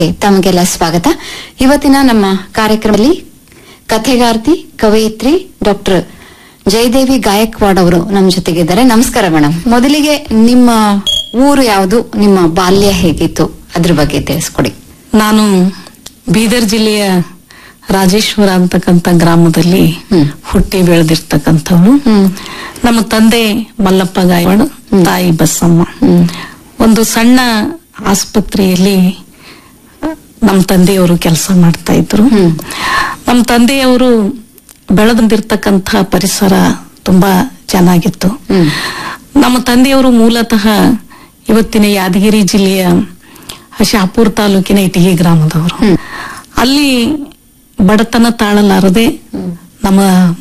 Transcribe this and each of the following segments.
ತಮಗೆಲ್ಲ ಸ್ವಾಗತ ಇವತ್ತಿನ ನಮ್ಮ ಕಾರ್ಯಕ್ರಮದಲ್ಲಿ ಕಥೆಗಾರ್ತಿ ಕವಯಿತ್ರಿ ಡಾಕ್ಟರ್ ಜಯದೇವಿ ಗಾಯಕ್ವಾಡ್ ಅವರು ನಮ್ಮ ಜೊತೆಗಿದ್ದಾರೆ ನಮಸ್ಕಾರ ಮೇಡಮ್ ಮೊದಲಿಗೆ ನಿಮ್ಮ ಊರು ಯಾವುದು ನಿಮ್ಮ ಬಾಲ್ಯ ಹೇಗಿತ್ತು ಅದ್ರ ಬಗ್ಗೆ ತಿಳಿಸ್ಕೊಡಿ ನಾನು ಬೀದರ್ ಜಿಲ್ಲೆಯ ರಾಜೇಶ್ವರ ಅಂತಕ್ಕಂಥ ಗ್ರಾಮದಲ್ಲಿ ಹ್ಮ್. ಹುಟ್ಟಿ ಬೆಳೆದಿರ್ತಕ್ಕಂಥವ್ಳು ಹ್ಮ್. ನಮ್ಮ ತಂದೆ ಮಲ್ಲಪ್ಪ ಗಾಯವಾಡ ತಾಯಿ ಬಸಮ್ಮ ಹ್ಮ್. ಒಂದು ಸಣ್ಣ ಆಸ್ಪತ್ರೆಯಲ್ಲಿ ನಮ್ಮ ತಂದೆಯವರು ಕೆಲಸ ಮಾಡ್ತಾ ಇದ್ರು ಹ್ಮ್. ನಮ್ಮ ತಂದೆಯವರು ಬೆಳೆದಂದಿರ್ತಕ್ಕಂಥ ಪರಿಸರ ತುಂಬಾ ಚೆನ್ನಾಗಿತ್ತು ಹ್ಮ್. ನಮ್ಮ ತಂದೆಯವರು ಮೂಲತಃ ಇವತ್ತಿನ ಯಾದಗಿರಿ ಜಿಲ್ಲೆಯ ಶಾಪುರ್ ತಾಲೂಕಿನ ಇಟಗಿ ಗ್ರಾಮದವರು ಹ್ಮ್. ಅಲ್ಲಿ ಬಡತನ ತಾಳಲಾರದೆ ನಮ್ಮ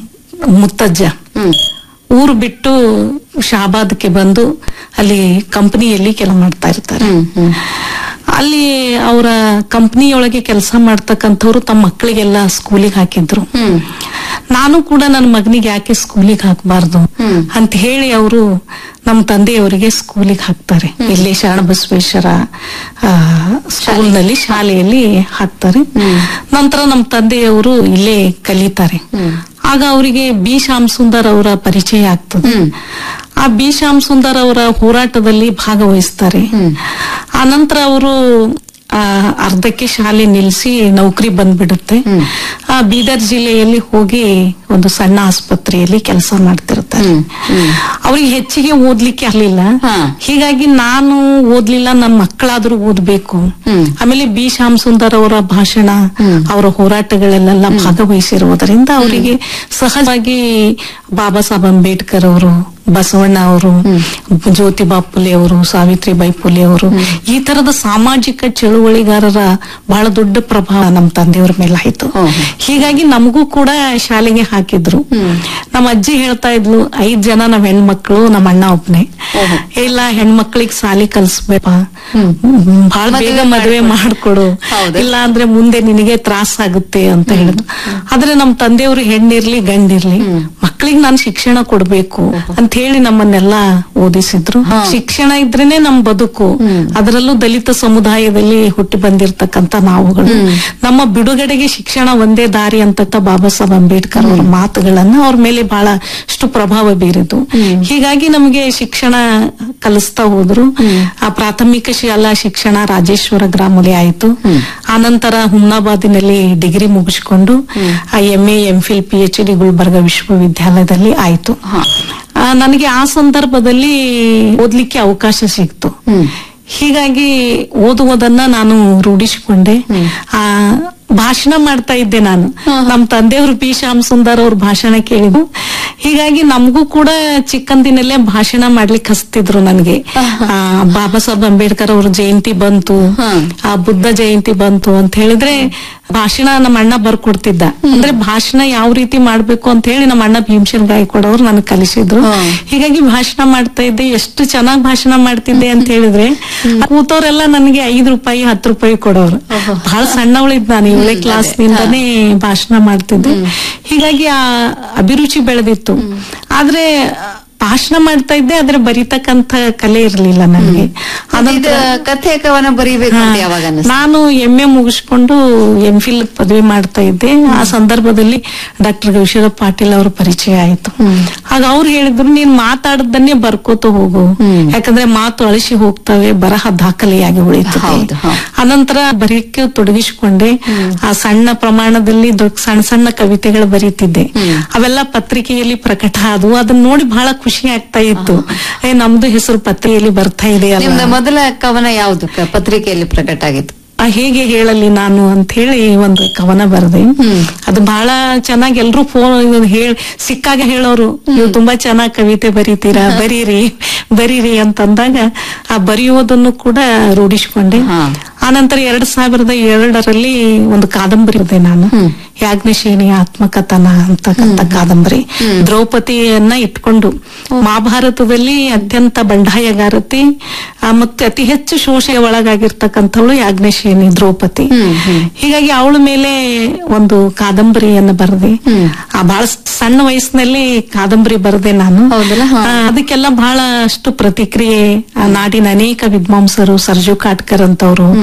ಮುತ್ತಜ್ಜ ಹ್ಮ್. ಊರು ಬಿಟ್ಟು ಶಾಬಾದ್ಗೆ ಬಂದು ಅಲ್ಲಿ ಕಂಪನಿಯಲ್ಲಿ ಕೆಲಸ ಮಾಡ್ತಾ ಇರ್ತಾರೆ ಹ್ಮ್. ಹ್ಮ್. ಅಲ್ಲಿ ಅವರ ಕಂಪನಿಯೊಳಗೆ ಕೆಲಸ ಮಾಡ್ತಕ್ಕಂಥವ್ರು ತಮ್ಮ ಮಕ್ಕಳಿಗೆಲ್ಲ ಸ್ಕೂಲಿಗೆ ಹಾಕಿದ್ರು ಹ್ಮ್. ನಾನು ಕೂಡ ನನ್ನ ಮಗನಿಗೆ ಯಾಕೆ ಸ್ಕೂಲಿಗೆ ಹಾಕಬಾರ್ದು ಹ್ಮ್. ಅಂತ ಹೇಳಿ ಅವರು ನಮ್ಮ ತಂದೆಯವರಿಗೆ ಸ್ಕೂಲಿಗೆ ಹಾಕ್ತಾರೆ ಇಲ್ಲಿ ಶರಣಬಸವೇಶ್ವರ ಆ, ಸ್ಕೂಲ್ನಲ್ಲಿ ಶಾಲೆಯಲ್ಲಿ ಹಾಕ್ತಾರೆ ನಂತರ ನಮ್ಮ ತಂದೆಯವರು ಇಲ್ಲೇ ಕಲಿತಾರೆ ಹ್ಮ್. ಆಗ ಅವರಿಗೆ ಬಿ ಶ್ಯಾಮ್ ಸುಂದರ್ ಅವರ ಪರಿಚಯ ಆಗ್ತದೆ ಹ್ಮ್. ಆ ಬಿ ಶ್ಯಾಮ್ ಸುಂದರ್ ಅವರ ಹೋರಾಟದಲ್ಲಿ ಭಾಗವಹಿಸ್ತಾರೆ ಹ್ಮ್. ಆ ನಂತರ ಅವರು ಆ, ಅರ್ಧಕ್ಕೆ ಶಾಲೆ ನಿಲ್ಲಿಸಿ ನೌಕರಿ ಬಂದ್ಬಿಡುತ್ತೆ ಹ್ಮ್. ಆ ಬೀದರ್ ಜಿಲ್ಲೆಯಲ್ಲಿ ಹೋಗಿ ಒಂದು ಸಣ್ಣ ಆಸ್ಪತ್ರೆಯಲ್ಲಿ ಕೆಲಸ ಮಾಡ್ತಿರ್ತಾರೆ ಹ್ಮ್. ಹ್ಮ್. ಅವ್ರಿಗೆ ಹೆಚ್ಚಿಗೆ ಓದ್ಲಿಕ್ಕೆ ಆಗ್ಲಿಲ್ಲ ಹಾ. ಹೀಗಾಗಿ ನಾನು ಓದ್ಲಿಲ್ಲ ನನ್ನ ಮಕ್ಕಳಾದ್ರೂ ಓದ್ಬೇಕು ಹ್ಮ್. ಆಮೇಲೆ ಬಿ ಶ್ಯಾಮ್ ಸುಂದರ್ ಅವರ ಭಾಷಣ ಅವರ ಹೋರಾಟಗಳಲ್ಲೆಲ್ಲ ಭಾಗವಹಿಸಿರುವುದರಿಂದ ಅವರಿಗೆ ಸಹಜವಾಗಿ ಬಾಬಾ ಸಾಹೇಬ್ ಅಂಬೇಡ್ಕರ್ ಅವರು ಬಸವಣ್ಣ ಅವರು ಜ್ಯೋತಿಬಾ ಫುಲೆ ಅವರು ಸಾವಿತ್ರಿಬಾಯಿ ಫುಲೆ ಅವರು ಈ ತರದ ಸಾಮಾಜಿಕ ಚಳುವಳಿಗಾರರ ಬಹಳ ದೊಡ್ಡ ಪ್ರಭಾವ ನಮ್ಮ ತಂದೆಯವ್ರ ಮೇಲೆ ಆಯ್ತು ಹ್ಮ್. ಹೀಗಾಗಿ ನಮಗೂ ಕೂಡ ಶಾಲೆಗೆ ಹಾಕಿದ್ರು ನಮ್ಮ ಅಜ್ಜಿ ಹೇಳ್ತಾ ಇದ್ಲು ಐದ್ ಜನ ನಾವ್ ಹೆಣ್ಮಕ್ಳು ನಮ್ಮ ಅಣ್ಣ ಒಬ್ನೇ ಓಹೋ. ಇಲ್ಲ ಹೆಣ್ಮಕ್ಳಿಗೆ ಸಾಲಿ ಕಲ್ಸ್ಬೇಕ ಹ್ಮ್. ಬಹಳ ಬೇಗ ಮದುವೆ ಮದುವೆ ಮಾಡ್ಕೊಡು ಹೌದು. ಇಲ್ಲ ಅಂದ್ರೆ ಮುಂದೆ ನಿನಗೆ ತ್ರಾಸ ಆಗುತ್ತೆ ಅಂತ ಹೇಳಿದ್ರು ಆದ್ರೆ ನಮ್ ತಂದೆಯವರು ಹೆಣ್ಣಿರ್ಲಿ ಗಂಡಿರ್ಲಿ ಮಕ್ಕಳಿಗೆ ನಾನು ಶಿಕ್ಷಣ ಕೊಡ್ಬೇಕು ಅಂತ ಹೇಳಿ ನಮ್ಮನ್ನೆಲ್ಲ ಓದಿಸಿದ್ರು ಹಾ. ಶಿಕ್ಷಣ ಇದ್ರೇನೆ ನಮ್ ಬದುಕು ಅದರಲ್ಲೂ ದಲಿತ ಸಮುದಾಯದಲ್ಲಿ ಹುಟ್ಟಿ ಬಂದಿರತಕ್ಕಂತ ನಾವುಗಳು ನಮ್ಮ ಬಿಡುಗಡೆಗೆ ಶಿಕ್ಷಣ ಒಂದೇ ದಾರಿ ಅಂತ ಬಾಬಾ ಸಾಹೇಬ್ ಅಂಬೇಡ್ಕರ್ ಅವರ ಮಾತುಗಳನ್ನ ಅವ್ರ ಮೇಲೆ ಬಹಳಷ್ಟು ಪ್ರಭಾವ ಬೀರಿತು ಹೀಗಾಗಿ ನಮಗೆ ಶಿಕ್ಷಣ ಕಲಿಸ್ತಾ ಹೋದ್ರು ಆ ಪ್ರಾಥಮಿಕ ಶಾಲಾ ಶಿಕ್ಷಣ ರಾಜೇಶ್ವರ ಗ್ರಾಮದಲ್ಲಿ ಆಯ್ತು ಆನಂತರ ಹುಮ್ನಾಬಾದಿನಲ್ಲಿ ಡಿಗ್ರಿ ಮುಗಿಸ್ಕೊಂಡು ಆ M A M phil P H D Gulbarga ವಿಶ್ವವಿದ್ಯಾಲಯದಲ್ಲಿ ಆಯ್ತು ಹಾ. ಆ, ನನಗೆ ಆ ಸಂದರ್ಭದಲ್ಲಿ ಓದ್ಲಿಕ್ಕೆ ಅವಕಾಶ ಸಿಕ್ತು ಹ್ಮ್. ಹೀಗಾಗಿ ಓದುವುದನ್ನ ನಾನು ರೂಢಿಸಿಕೊಂಡೆ ಆ ಭಾಷಣ ಮಾಡ್ತಾ ಇದ್ದೆ ನಾನು ನಮ್ಮ ತಂದೆಯವರು ಪಿ ಶ್ಯಾಮ್ ಸುಂದರ್ ಅವ್ರ ಭಾಷಣ ಕೇಳಿದ್ರು ಹೀಗಾಗಿ ನಮಗೂ ಕೂಡ ಚಿಕ್ಕಂದಿನಲ್ಲೇ ಭಾಷಣ ಮಾಡ್ಲಿಕ್ಕೆ ಹಸ್ತಿದ್ರು ನನಗೆ ಆ, ಬಾಬಾ ಸಾಹೇಬ್ ಅಂಬೇಡ್ಕರ್ ಅವ್ರ ಜಯಂತಿ ಬಂತು ಹ್ಮ್. ಆ ಬುದ್ಧ ಜಯಂತಿ ಬಂತು ಅಂತ ಹೇಳಿದ್ರೆ ಭಾಷಣ ನಮ್ಮ ಅಣ್ಣ ಬರ್ಕೊಡ್ತಿದ್ದ ಅಂದ್ರೆ ಭಾಷಣ ಯಾವ ರೀತಿ ಮಾಡ್ಬೇಕು ಅಂತ ಹೇಳಿ ನಮ್ಮ ಅಣ್ಣ ಭೀಮಸೇನ್ ಗಾಯಕವಾಡ್ ಅವ್ರು ನನಗೆ ಕಲಿಸಿದ್ರು ಹ್ಮ್. ಹೀಗಾಗಿ ಭಾಷಣ ಮಾಡ್ತಾ ಇದ್ದೆ ಎಷ್ಟು ಚೆನ್ನಾಗಿ ಭಾಷಣ ಮಾಡ್ತಿದ್ದೆ ಅಂತ ಹೇಳಿದ್ರೆ ಕೂತವ್ರೆಲ್ಲ ನನಗೆ ಐದು ರೂಪಾಯಿ ಹತ್ತು ರೂಪಾಯಿ ಕೊಡೋರು ಬಹಳ ಸಣ್ಣವಳಿದ್ ನಾನು ಏಳನೇ ಕ್ಲಾಸ್ ನಿಂದಾನೇ ಭಾಷಣ ಮಾಡ್ತಿದ್ದೆ ಹೀಗಾಗಿ ಆ ಅಭಿರುಚಿ ಬೆಳೆದಿತ್ತು ಆದ್ರೆ ಭಾಷಣ ಮಾಡ್ತಾ ಇದ್ದೆ ಆದ್ರೆ ಬರೀತಕ್ಕಂತ ಕಲೆ ಇರ್ಲಿಲ್ಲ ನನಗೆ ಇದು ಕಥೆ ಕವನ ಬರೀಬೇಕು ಅಂತ ಯಾವಾಗ ಅನಿಸ್ತು? ನಾನು ಎಂ ಎ ಮುಗಿಸ್ಕೊಂಡು ಎಂ ಫಿಲ್ ಪದವಿ ಮಾಡ್ತಾ ಇದ್ದೆ ಆ ಸಂದರ್ಭದಲ್ಲಿ ಡಾಕ್ಟರ್ ಗವಿಶ್ವರ ಪಾಟೀಲ್ ಅವ್ರ ಪರಿಚಯ ಆಯ್ತು ಆಗ ಅವ್ರು ಹೇಳಿದ್ರು ನೀನ್ ಮಾತಾಡದನ್ನೇ ಬರ್ಕೋತ ಹೋಗು ಯಾಕಂದ್ರೆ ಮಾತು ಅಳಿಸಿ ಹೋಗ್ತವೆ ಬರಹ ದಾಖಲೆಯಾಗಿ ಉಳಿತದೆ ಹೌದು, ಹೌದು. ಅನಂತರ ಬರೀಕ್ಕೆ ತೊಡಗಿಸಿಕೊಂಡೆ ಆ ಸಣ್ಣ ಪ್ರಮಾಣದಲ್ಲಿ ದೊಡ್ಡ ಸಣ್ಣ ಸಣ್ಣ ಕವಿತೆಗಳು ಬರೀತಿದ್ದೆ ಅವೆಲ್ಲ ಪತ್ರಿಕೆಯಲ್ಲಿ ಪ್ರಕಟ ಆದವು ಅದನ್ನ ನೋಡಿ ಬಹಳ ಖುಷಿ ಆಗ್ತಾ ಇತ್ತು ಏ ನಮ್ದು ಹೆಸರು ಪತ್ರಿಕೆಯಲ್ಲಿ ಬರ್ತಾ ಇದೆ ನಿಮ್ದು ಅಲ್ಲ ಮೊದಲ ಕವನ ಯಾವುದು ಕ- ಪತ್ರಿಕೆಯಲ್ಲಿ ಪ್ರಕಟ ಆಗಿತ್ತು ಆ, ಹೇಗೆ ಹೇಳಲಿ ನಾನು ಅಂತ ಹೇಳಿ ಒಂದು ಕವನ ಬರೆದೆ ಅದು ಬಹಳ ಚೆನ್ನಾಗಿ ಎಲ್ರು ಫೋನ್ ಹೇಳಿ ಸಿಕ್ಕಾಗ ಹೇಳೋರು ನೀವು ತುಂಬಾ ಚೆನ್ನಾಗಿ ಕವಿತೆ ಬರೀತೀರಾ ಬರೀರಿ ಬರೀರಿ ಅಂತಂದಾಗ ಆ ಬರೆಯುವುದನ್ನು ಕೂಡ ರೂಢಿಸಿಕೊಂಡೆ ಹಾ. ಆನಂತರ ಎರಡ್ ಸಾವಿರದ ಎರಡರಲ್ಲಿ ಒಂದು ಕಾದಂಬರಿ ಬರೆದೆ ನಾನು ಯಾಜ್ಞಶೇಣಿ ಆತ್ಮಕಥನ ಅಂತಕ್ಕಂಥ ಕಾದಂಬರಿ ದ್ರೌಪದಿಯನ್ನ ಇಟ್ಕೊಂಡು ಮಹಾಭಾರತದಲ್ಲಿ ಅತ್ಯಂತ ಬಂಡಾಯಗಾರತಿ ಆ, ಮತ್ತೆ ಅತಿ ಹೆಚ್ಚು ಶೋಷೆ ಒಳಗಾಗಿರ್ತಕ್ಕಂಥವಳು ಯಾಜ್ಞಶೇಣಿ ದ್ರೌಪದಿ ಹೀಗಾಗಿ ಅವಳ ಮೇಲೆ ಒಂದು ಕಾದಂಬರಿಯನ್ನ ಬರೆದೆ ಆ ಬಹಳ ಸಣ್ಣ ವಯಸ್ಸಿನಲ್ಲಿ ಕಾದಂಬರಿ ಬರೆದೆ ನಾನು ಹೌದಲ್ಲ? ಹಾ. ಆ, ಅದಕ್ಕೆಲ್ಲ ಬಹಳಷ್ಟು ಪ್ರತಿಕ್ರಿಯೆ ಆ ನಾಡಿನ ಅನೇಕ ವಿದ್ವಾಂಸರು ಸರ್ಜು ಕಾಟ್ಕರ್ ಅಂತವರು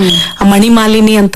ಆ ಮಣಿಮಾಲಿನಿ ಅಂತ